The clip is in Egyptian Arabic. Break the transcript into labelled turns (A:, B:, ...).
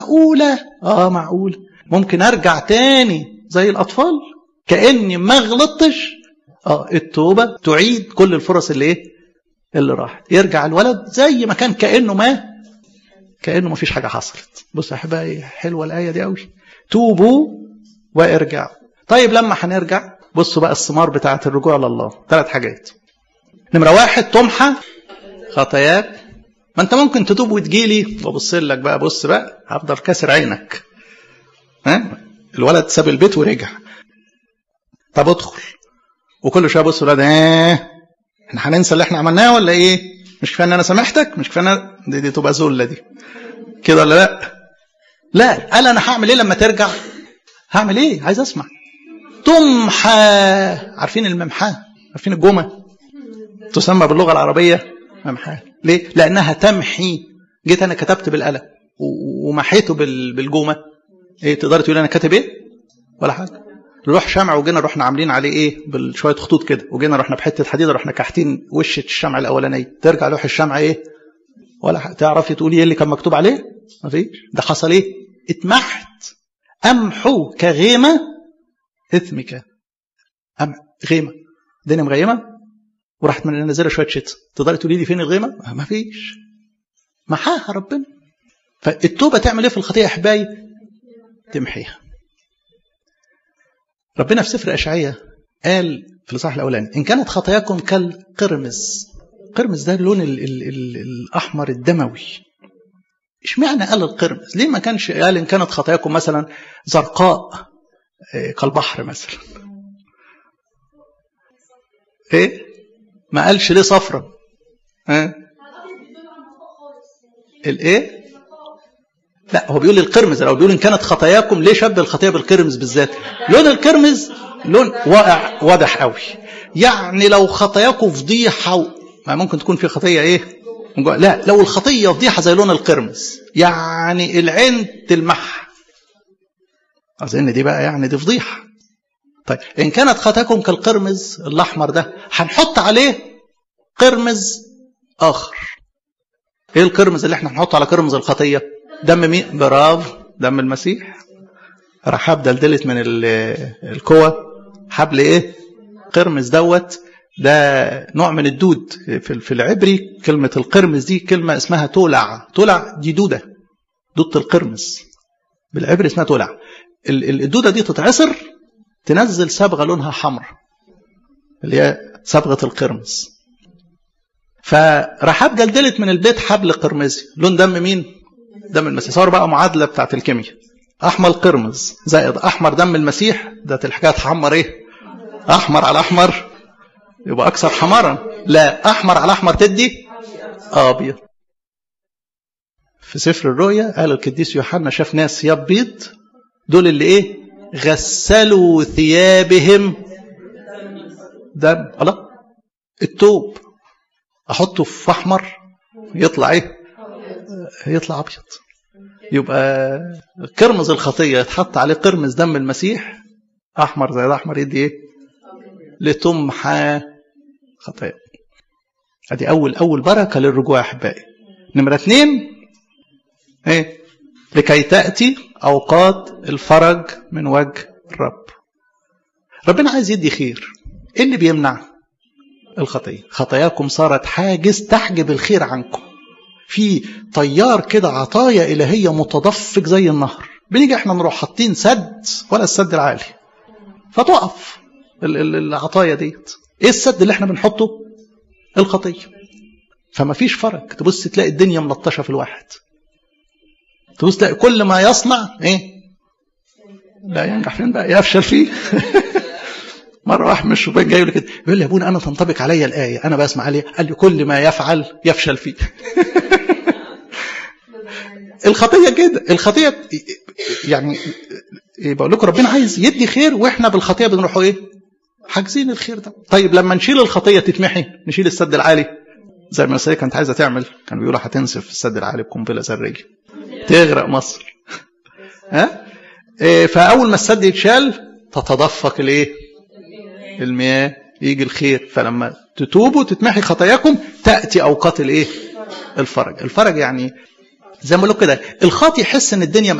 A: معقولة اه معقولة ممكن ارجع تاني زي الاطفال كاني ما غلطتش اه التوبة تعيد كل الفرص اللي ايه اللي راحت يرجع الولد زي ما كان كانه ما كانه ما فيش حاجة حصلت بص يا احبائي حلوة الاية دي قوي توبوا وارجعوا طيب لما هنرجع بصوا بقى الثمار بتاعة الرجوع لله ثلاث حاجات نمرة واحد تمحى خطاياك ما انت ممكن تتوب وتجيلي وابص لك بقى بص بقى هفضل كاسر عينك ها الولد ساب البيت ورجع طب ادخل وكل شويه بص الولد ايه احنا هننسى اللي احنا عملناه ولا ايه مش كفايه ان انا سامحتك مش كفايه أنا... دي, دي تبقى ذله دي كده ولا لا لا قال انا هعمل ايه لما ترجع هعمل ايه عايز اسمع تمحى عارفين الممحاه عارفين الجمه تسمى باللغه العربيه ممحاه ليه لانها تمحي جيت انا كتبت بالقلم ومحيته بالجومه ايه تقدر تقول انا كاتب ايه ولا حاجه نروح شمع وجينا رحنا عاملين عليه ايه بشويه خطوط كده وجينا رحنا بحته حديد رحنا كاحتين وشه الشمع الاولانيه ترجع لوح الشمع ايه ولا حاجة. تعرفي تقولي ايه اللي كان مكتوب عليه مفيش ده حصل ايه اتمحت امحو كغيمه اثمك أم غيمه الدنيا مغيمه وراحت من نازله شويه شتاء تقدري تقولي لي فين الغيمه ما فيش محاها ربنا فالتوبه تعمل ايه في الخطيئه يا احبائي تمحيها ربنا في سفر اشعياء قال في الاصحاح الاولاني ان كانت خطاياكم كالقرمز القرمز ده اللون ال ال ال الاحمر الدموي اشمعنى قال القرمز ليه ما كانش قال ان كانت خطاياكم مثلا زرقاء كالبحر مثلا ايه ما قالش ليه صفرة ها الايه لا هو بيقول القرمز لو بيقول ان كانت خطاياكم ليه شبه الخطيه بالقرمز بالذات لون القرمز لون واقع واضح قوي يعني لو خطاياكم فضيحه و... ما ممكن تكون في خطيه ايه لا لو الخطيه فضيحه زي لون القرمز يعني العين تلمح اظن دي بقى يعني دي فضيحه طيب ان كانت خطاياكم كالقرمز الاحمر ده هنحط عليه قرمز اخر ايه القرمز اللي احنا هنحطه على قرمز الخطيه دم مين برافو دم المسيح رحاب دلدلت من الكوى حبل ايه قرمز دوت ده نوع من الدود في العبري كلمة القرمز دي كلمة اسمها تولع تولع دي دودة دودة القرمز بالعبري اسمها تولع الدودة دي تتعصر تنزل صبغة لونها حمر اللي هي صبغة القرمز فرحاب جلدلت من البيت حبل قرمزي لون دم مين دم المسيح صار بقى معادلة بتاعت الكيمياء احمر قرمز زائد احمر دم المسيح ده الحكايه تحمر ايه احمر على احمر يبقى اكثر حمارا لا احمر على احمر تدي ابيض في سفر الرؤيا قال القديس يوحنا شاف ناس ثياب بيض دول اللي ايه غسلوا ثيابهم دم الله التوب احطه في احمر يطلع ايه يطلع ابيض يبقى كرمز الخطيه يتحط عليه قرمز دم المسيح احمر زي الاحمر يدي ايه لتمحى خطايا ادي اول اول بركه للرجوع يا احبائي نمره اثنين ايه لكي تاتي اوقات الفرج من وجه الرب ربنا عايز يدي خير ايه اللي بيمنع الخطيه خطاياكم صارت حاجز تحجب الخير عنكم في طيار كده عطايا إلهية متدفق زي النهر بنيجي احنا نروح حاطين سد ولا السد العالي فتقف العطايا ديت ايه السد اللي احنا بنحطه الخطية فما فيش فرق تبص تلاقي الدنيا ملطشة في الواحد تبص تلاقي كل ما يصنع ايه لا ينجح فين بقى يفشل فيه مرة واحد من الشباب جاي لي كده بيقول لي يا ابونا أنا تنطبق عليا الآية أنا بسمع عليه قال لي كل ما يفعل يفشل فيه الخطية كده الخطية يعني بقول لكم ربنا عايز يدي خير واحنا بالخطية بنروح ايه حاجزين الخير ده طيب لما نشيل الخطية تتمحي نشيل السد العالي زي ما السيدة كانت عايزة تعمل كان بيقولوا هتنسف السد العالي بقنبلة ذرية تغرق مصر ها إيه فأول ما السد يتشال تتدفق الايه المياه يجي الخير فلما تتوبوا تتمحي خطاياكم تأتي أوقات الايه الفرج الفرج يعني زي ما بقول كده الخاطي يحس ان الدنيا